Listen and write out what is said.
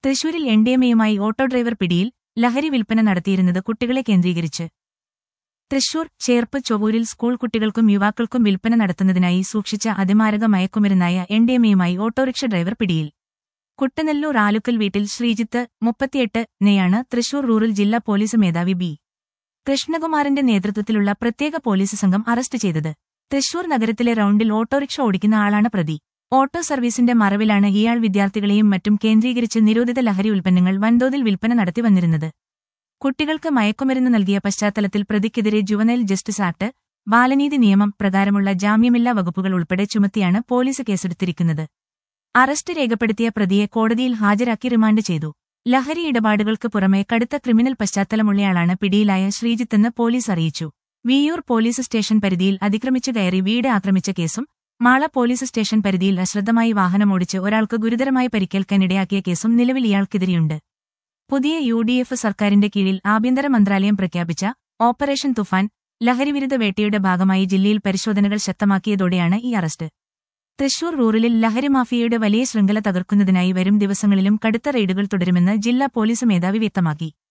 തൃശൂരിൽ N D എമ്മയുമായി auto driver പിടിയിൽ ലഹരി വിൽപ്പന നടത്തിയിരുന്നത് കുട്ടികളെ കേന്ദ്രീകരിച്ച് തൃശൂർ ചേർപ്പ് ചൊവ്വൂരിൽ സ്കൂൾ കുട്ടികൾക്കും യുവാക്കൾക്കും വിൽപ്പന നടത്തുന്നതിനായി സൂക്ഷിച്ച അതിമാരക മയക്കുമരുന്നായ എൻ ഡി എമ്മയുമായി ഓട്ടോറിക്ഷ ഡ്രൈവർ പിടിയിൽ കുട്ടനെല്ലൂർ ആലുക്കൽ വീട്ടിൽ ശ്രീജിത്ത് മുപ്പത്തിയെട്ട് നെയാണ് തൃശൂർ റൂറൽ ജില്ലാ പോലീസ് മേധാവി ബി കൃഷ്ണകുമാറിന്റെ നേതൃത്വത്തിലുള്ള പ്രത്യേക പോലീസ് സംഘം അറസ്റ്റ് ചെയ്തത് തൃശൂർ നഗരത്തിലെ റൌണ്ടിൽ ഓട്ടോറിക്ഷ ഓടിക്കുന്ന ആളാണ് പ്രതി ഓട്ടോ സർവീസിന്റെ മറവിലാണ് ഇയാൾ വിദ്യാർത്ഥികളെയും മറ്റും കേന്ദ്രീകരിച്ച് നിരോധിത ലഹരി ഉൽപ്പന്നങ്ങൾ വൻതോതിൽ വിൽപ്പന നടത്തി വന്നിരുന്നത് കുട്ടികൾക്ക് മയക്കുമരുന്ന് നൽകിയ പശ്ചാത്തലത്തിൽ പ്രതിക്കെതിരെ ജുവനൈൽ ജസ്റ്റിസ് ആക്ട് ബാലനീതി നിയമം പ്രകാരമുള്ള ജാമ്യമില്ലാ വകുപ്പുകൾ ഉൾപ്പെടെ ചുമത്തിയാണ് പോലീസ് കേസെടുത്തിരിക്കുന്നത് അറസ്റ്റ് രേഖപ്പെടുത്തിയ പ്രതിയെ കോടതിയിൽ ഹാജരാക്കി റിമാൻഡ് ചെയ്തു ലഹരി ഇടപാടുകൾക്ക് പുറമെ കടുത്ത ക്രിമിനൽ പശ്ചാത്തലമുള്ളയാളാണ് പിടിയിലായ ശ്രീജിത്തെന്ന് പോലീസ് അറിയിച്ചു വിയൂർ പോലീസ് സ്റ്റേഷൻ പരിധിയിൽ അതിക്രമിച്ചു കയറി വീട് ആക്രമിച്ച കേസും മാള പോലീസ് സ്റ്റേഷൻ പരിധിയിൽ അശ്രദ്ധമായി വാഹനമോടിച്ച് ഒരാൾക്ക് ഗുരുതരമായി പരിക്കേൽക്കാനിടയാക്കിയ കേസും നിലവിൽ ഇയാൾക്കെതിരെയുണ്ട് പുതിയ യു ഡി എഫ് സർക്കാരിന്റെ കീഴിൽ ആഭ്യന്തര മന്ത്രാലയം പ്രഖ്യാപിച്ച ഓപ്പറേഷൻ തുഫാൻ ലഹരിവിരുദ്ധ വേട്ടയുടെ ഭാഗമായി ജില്ലയിൽ പരിശോധനകൾ ശക്തമാക്കിയതോടെയാണ് ഈ അറസ്റ്റ് തൃശൂർ റൂറലിൽ ലഹരി മാഫിയയുടെ വലിയ ശൃംഖല തകർക്കുന്നതിനായി വരും ദിവസങ്ങളിലും കടുത്ത റെയ്ഡുകൾ തുടരുമെന്ന് ജില്ലാ പോലീസ് മേധാവി വ്യക്തമാക്കി